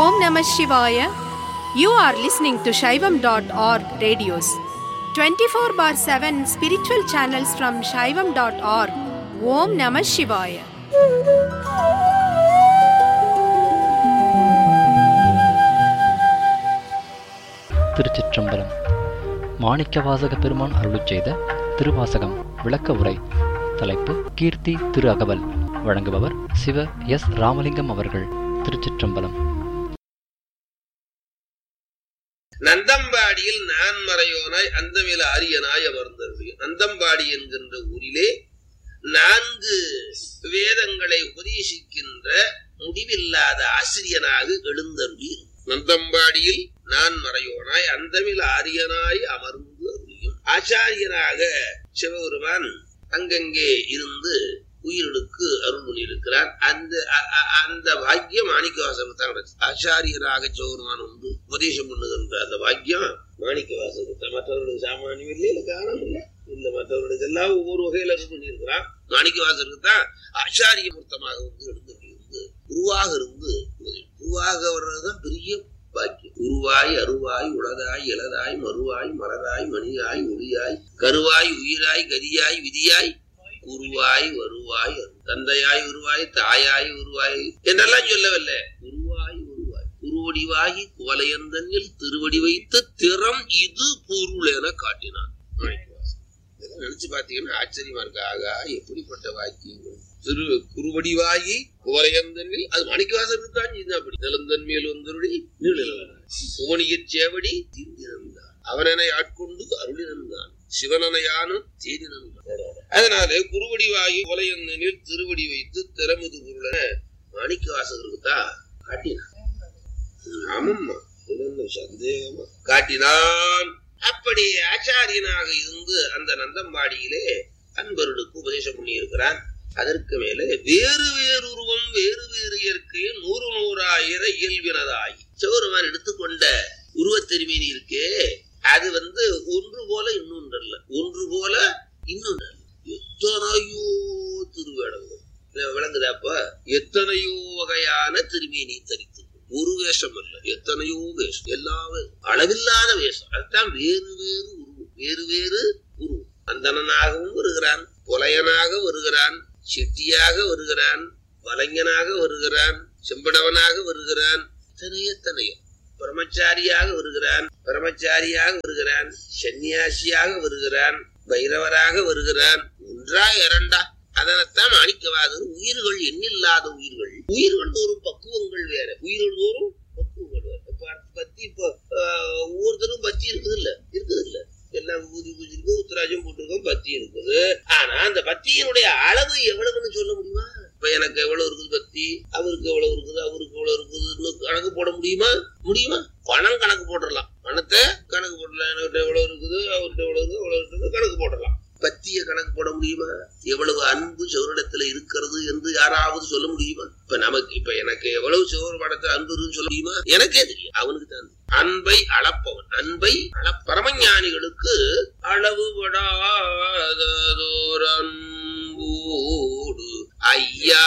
Om Namah Shivaya. You are listening to Shaivam.org radios. 24 bar 7 spiritual channels from Shaivam.org. Om Namah Shivaya. திருச்சிற்றம்பலம் மாணிக்கவாசக பெருமான் அருளிச் செய்த திருவாசகம் விளக்க உரை தலைப்பு கீர்த்தி திரு அகவல் வழங்குபவர் சிவ எஸ் ராமலிங்கம் அவர்கள் திருச்சிற்றம்பலம் நந்தம்பாடியில் நான் மறையோனாய் அந்தமில ஆரியனாய் அமர்ந்தருளிய நந்தம்பாடி என்கின்ற ஊரிலே நான்கு வேதங்களை உபதேசிக்கின்ற முடிவில்லாத ஆசிரியனாக எழுந்தருளி நந்தம்பாடியில் நான் மறையோனாய் அந்தமில் ஆரியனாய் அமர்ந்து அருளியும் ஆச்சாரியனாக சிவபெருமான் அங்கங்கே இருந்து உயிர்களுக்கு அருள் பண்ணியிருக்கிறார் அந்த அ- அ- அந்த பாக்கியம் மாணிக்கவாசகர் தான் கிடைச்சது. ஆச்சாரியராக சிவபெருமான் வந்து உபதேசம் பண்ணுகின்ற அந்த பாக்கியம் மாணிக்கவாசகர் தான் மற்றவர்களுக்கு சாமானியம் இல்லை இல்லை காரணம் இல்லை இல்ல மற்றவர்களுக்கு எல்லாம் ஒவ்வொரு வகையில அருள் பண்ணியிருக்கிறான் மாணிக்கவாசகருக்கு தான் ஆச்சாரிய மூர்த்தமாக வந்து எழுந்து இருந்து குருவாக இருந்து உபதேசம். குருவாக வர்றதுதான் பெரிய பாக்கியம் உருவாய் அருவாய் உலகாய் இளதாய் மறுவாய் மலராய் மணியாய் ஒளியாய் கருவாய் உயிராய் கதியாய் விதியாய் குருவாய் வருவாய் தந்தையாய் உருவாய் தாயாய் உருவாய் என்றெல்லாம் சொல்லவில்லை குருவாய் உருவாய் குருவடிவாகி குவலையந்தனில் திருவடி வைத்த திறம் இது பொருள் என காட்டினான் மாணிக்கவாசகர். இதெல்லாம் நினைச்சு பாத்தீங்கன்னா ஆச்சரியமா இருக்கு ஆகா எப்படிப்பட்ட வாக்கியங்கள் திரு குருவடிவாகி குவலையந்தனில் அது மாணிக்கவாசகருக்கு தான் இது அப்படி நிலந்தன் மேல் வந்தருளி புவனியற் சேவடி தீர்ந்திருந்தான் அவனனை ஆட்கொண்டு அருளினந்தான் சிவனனையானும் தேடினந்தான் அதனால குருவடிவாகி உலையந்தனில் திருவடி வைத்து திறமுது பொருளென மாணிக்க வாசகருக்கு தான் காட்டினான் ஆமம்மா இதுல என்ன சந்தேகமா காட்டினான் அப்படி ஆச்சாரியனாக இருந்து அந்த நந்தம்பாடியிலே அன்பர்களுக்கு உபதேசம் பண்ணியிருக்கிறான் அதற்கு மேலே வேறு வேறு உருவம் வேறு வேறு இயற்கை நூறு நூறாயிர இயல்பினதாய் சிவருமான் எடுத்துக்கொண்ட உருவத்தெருமீனி இருக்கே அது வந்து ஒன்று போல இன்னொன்று அல்ல ஒன்று போல இன்னொன்று அல்ல எத்தனையோ திருவேடங்கள் இல்ல, விளங்குதாப்ப எத்தனையோ வகையான திருமேனி தரித்து ஒரு வேஷம் அல்ல எத்தனையோ வேஷம் எல்லா வே- அளவில்லாத வேஷம் அதுதான் வேறு வேறு உருவம் வேறு வேறு உருவம் அந்தணனாகவும் வருகிறான் புலையனாக வருகிறான் செட்டியாக வருகிறான் வலைஞனாக வருகிறான் செம்படவனாக வருகிறான் எத்தனை எத்தனையோ பிரம்மச்சாரியாக வருகிறான் பிரம்மச்சாரியாக வருகிறான் சன்னியாசியாக வருகிறான் பைரவராக வருகிறான் ஒன்றா இரண்டா அதனைத்தான் மாணிக்கவாதர் உயிர்கள் எண்ணில்லாத உயிர்கள் உயிர்கள் தோறும் பக்குவங்கள் வேற உயிர்கள் தோறும் பக்குவங்கள் வேற இப்ப பத்தி இப்போ ஆஹ், ஒவ்வொருத்தரும் பத்தி இருக்குது இல்ல இருக்குது இல்ல எல்லாம் ஊதி பூஜிருக்கு உத்தராஜம் போட்டிருக்கோம் பத்தி இருக்குது ஆனா அந்த பத்தியினுடைய அளவு எவ்வளவுன்னு சொல்ல முடியுமா இப்ப எனக்கு எவ்வளவு இருக்குது பத்தி அவருக்கு எவ்வளவு இருக்குது அவருக்கு எவ்வளவு இருக்குதுன்னு கணக்கு போட முடியுமா முடியுமா பணம் கணக்கு போட்டுடலாம் பணத்தை கணக்கு போடலாம் என்கிட்ட எவ்வளவு இருக்குது அவர்கிட்ட எவ்வளவு இருக்குது எவ்வளவு இருக்குது கணக்கு போடலாம் பத்திய கணக்கு போட முடியுமா எவ்வளவு அன்பு சிவரிடத்துல இருக்கிறது என்று யாராவது சொல்ல முடியுமா இப்ப நமக்கு இப்ப எனக்கு எவ்வளவு சிவர் படத்துல அன்பு இருக்குன்னு சொல்ல முடியுமா எனக்கே தெரியும் அவனுக்கு தான் அன்பை அளப்பவன் அன்பை அள பரமஞானிகளுக்கு அளவு படாததோர் அன்போடு ஐயா